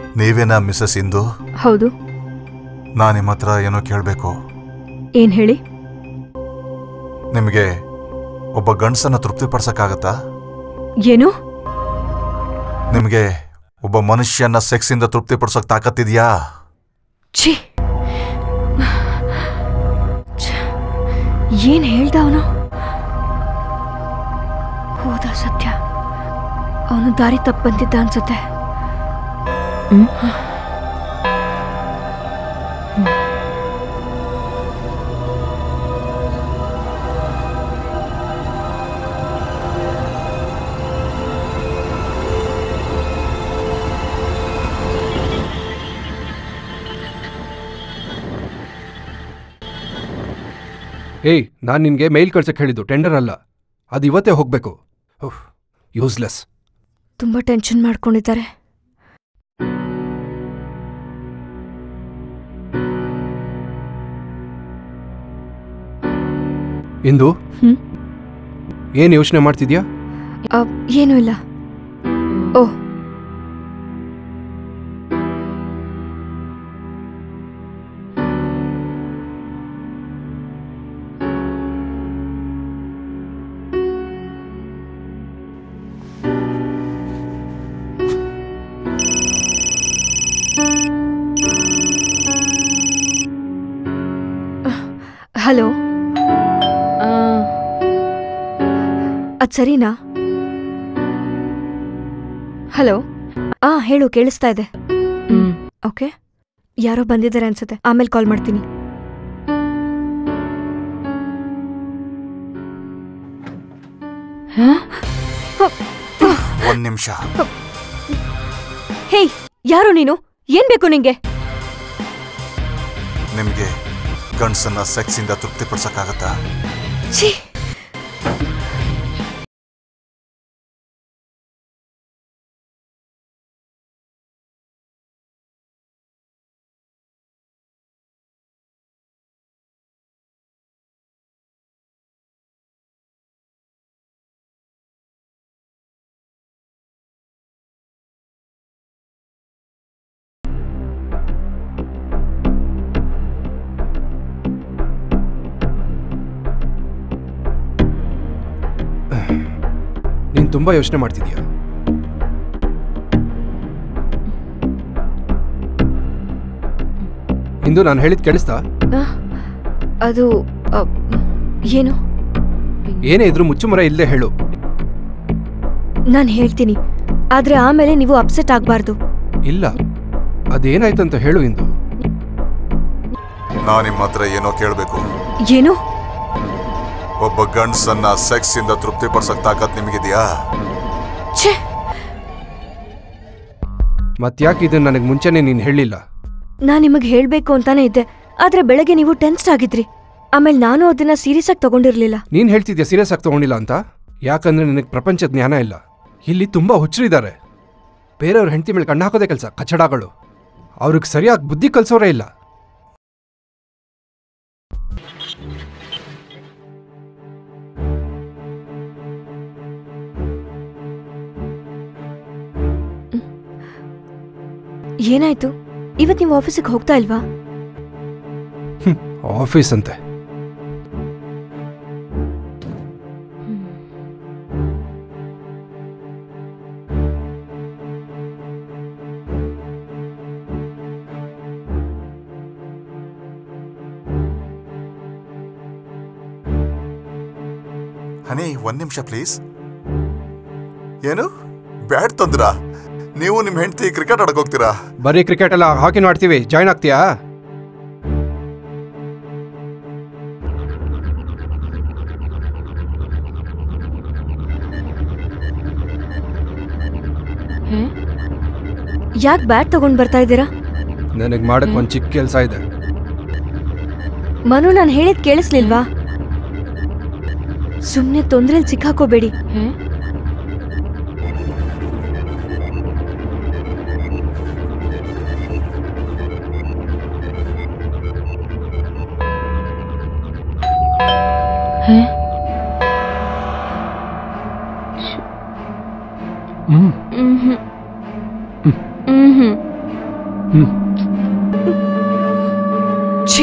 ನೀವೇನಾ Mrs ಇಂದು ಹೌದು ನಾನು ನಿಮ್ಮ ಹತ್ರ ಏನೋ ಕೇಳಬೇಕು ಏನ್ ಹೇಳಿ ನಿಮಗೆ ಒಬ್ಬ ಗಂಡಸನ್ನ ತೃಪ್ತಿಪಡಿಸಕ್ಕಾಗತ್ತಾ ಏನು ನಿಮಗೆ ಒಬ್ಬ ಮನುಷ್ಯನ ಸೆಕ್ಸಿಂದ ತೃಪ್ತಿಪಡಿಸೋಕ್ ತಾಕತ್ತಿದ್ಯಾ ಛೀ ಛ, ಏನ್ ಹೇಳ್ದ ಅವನು ಹೋದ ಸತ್ಯ ಅವನು ದಾರಿ ತಪ್ಪು ಬಂದಿದ್ದ ಅನ್ಸುತ್ತೆ ಏಯ್ ನಾನು ನಿನಗೆ ಮೇಲ್ ಕಳ್ಸಕ್ಕೆ ಹೇಳಿದ್ದು ಟೆಂಡರ್ ಅಲ್ಲ ಅದು ಇವತ್ತೇ ಹೋಗಬೇಕು ಯೂಸ್ಲೆಸ್ ತುಂಬಾ ಟೆನ್ಷನ್ ಮಾಡ್ಕೊಂಡಿದ್ದಾರೆ ಇಂದು ಹ್ಮ್? ಏನು ಯೋಚನೆ ಮಾಡ್ತಿದ್ಯಾ ಅ, ಏನೂ ಇಲ್ಲ ಓ ಹಲೋ ಅದ್ ಸರಿನಾ ಹಲೋ ಆ ಹೇಳು ಕೇಳಿಸ್ತಾ ಇದೆ ಹ್ಮ್ ಓಕೆ ಯಾರೋ ಬಂದಿದ್ದಾರೆ ಅನ್ಸುತ್ತೆ ಆಮೇಲೆ ಕಾಲ್ ಮಾಡ್ತೀನಿ ಒಂದ್ ನಿಮಿಷ ಹೇಯ್ ಯಾರು ನೀನು ಏನ್ ಬೇಕು ನಿಂಗೆ ನಿಮ್ಗೆ ಗಂಡಸನ್ನ ಸೆಕ್ಸಿಂದ ತೃಪ್ತಿಪಡಿಸಕ್ಕಾಗತ್ತಾ ಛೀ ನೀನು ತುಂಬ ಯೋಚನೆ ಮಾಡ್ತಿದ್ಯಾ ಇಂದು ನಾನು ಹೇಳಿದ್ ಕೇಳಿಸ್ತಾ ಆ, ಅದು ಅ, ಏನು ಏನೇ ಇದ್ರೂ ಮುಚ್ಚುಮರ ಇಲ್ಲದೆ ಹೇಳು ನಾನು ಹೇಳ್ತೀನಿ ಆದ್ರೆ ಆಮೇಲೆ ನೀವು ಅಪ್ಸೆಟ್ ಆಗ್ಬಾರ್ದು ಇಲ್ಲ ಅದೇನಾಯ್ತಂತ ಹೇಳು ಇಂದು ನಾನ್ ನಿಮ್ಮ ಹತ್ರ ಏನೋ ಕೇಳಬೇಕು ಏನು ಒಬ್ಬ ಗಂಡಸನ್ನ ಸೆಕ್ಸಿಂದ ತೃಪ್ತಿಪಡಿಸಕ್ ತಾಕತ್ ನಿಮಗಿದ್ಯಾ ಛೇ ಮತ್ತ್ಯಾಕೆ ಇದನ್ನ ನನಗೆ ಮುಂಚೆನೇ ನೀನು ಹೇಳಿಲ್ಲ ನಾನ್ ನಿಮಗೆ ಹೇಳ್ಬೇಕು ಅಂತಾನೆ ಇದ್ದೆ ಆದ್ರೆ ಬೆಳಗ್ಗೆ ನೀವು ಟೆನ್ಸ್ಡ್ ಆಗಿದ್ರಿ ಆಮೇಲೆ ನಾನು ಅದನ್ನ ಸೀರಿಯಸ್ ಆಗಿ ತಗೊಂಡಿರ್ಲಿಲ್ಲ ನೀನು ಹೇಳ್ತಿದ್ಯಾ ಸೀರಿಯಸ್ ಆಗಿ ತಗೊಂಡಿಲ್ಲ ಅಂತ ಯಾಕಂದ್ರೆ ನಿನಗೆ ಪ್ರಪಂಚ ಜ್ಞಾನ ಇಲ್ಲ ಇಲ್ಲಿ ತುಂಬ ಹುಚ್ಚರಿದ್ದಾರೆ ಬೇರೆಯವ್ರ ಹೆಂಡತಿ ಮೇಲೆ ಕಣ್ಣು ಹಾಕೋದೇ ಕೆಲಸ ಕಚಡಗಳು ಅವ್ರಿಗೆ ಸರಿಯಾಗಿ ಬುದ್ಧಿ ಕಲಿಸೋರೇ ಇಲ್ಲ ಏನಾಯ್ತು ಇವತ್ ನೀವು ಆಫೀಸಿಗೆ ಹೋಗ್ತಾ ಇಲ್ವಾ ಆಫೀಸ್ ಅಂತೆ ಹನಿ ಒಂದ್ ನಿಮಿಷ ಪ್ಲೀಸ್ ಏನು ಬ್ಯಾಟ್ ತಂದ್ರ ನೀವು ನಿಮ್ ಹೆಂಡತಿ ಕ್ರಿಕೆಟ್ ಆಡಕ್ ಹೋಗ್ತೀರಾ ಬರೀ ಕ್ರಿಕೆಟ್ ಎಲ್ಲ ಹಾಕಿ ಆಡ್ತೀವಿ ಜಾಯ್ನ್ ಆಗ್ತೀಯಾ ಯಾಕೆ ಬ್ಯಾಟ್ ತಗೊಂಡ್ ಬರ್ತಾ ಇದ್ದೀರಾ ನನಗೆ ಮಾಡಕ್ ಒಂದು ಚಿಕ್ಕ ಕೆಲಸ ಇದೆ ಮನು ನಾನು ಹೇಳಿದ್ ಕೇಳಿಸ್ಲಿಲ್ವಾ ಸುಮ್ನೆ ತೊಂದ್ರೆಲ್ ಸಿಕ್ಕಾಕೋಬೇಡಿ ಹ್ಮ್ ಛೀ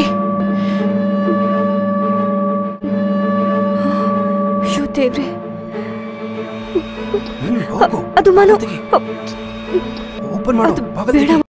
ಅಯ್ಯೋ ದೇವ್ರೆ ಹ್ಮ್, ಹೋಗು ಅದು ಮನು ತೆಗಿ. ಓಪನ್ ಮಾಡು ಅದು ಬಾಗಿಲು ಬೇಡ ತೆಗಿ.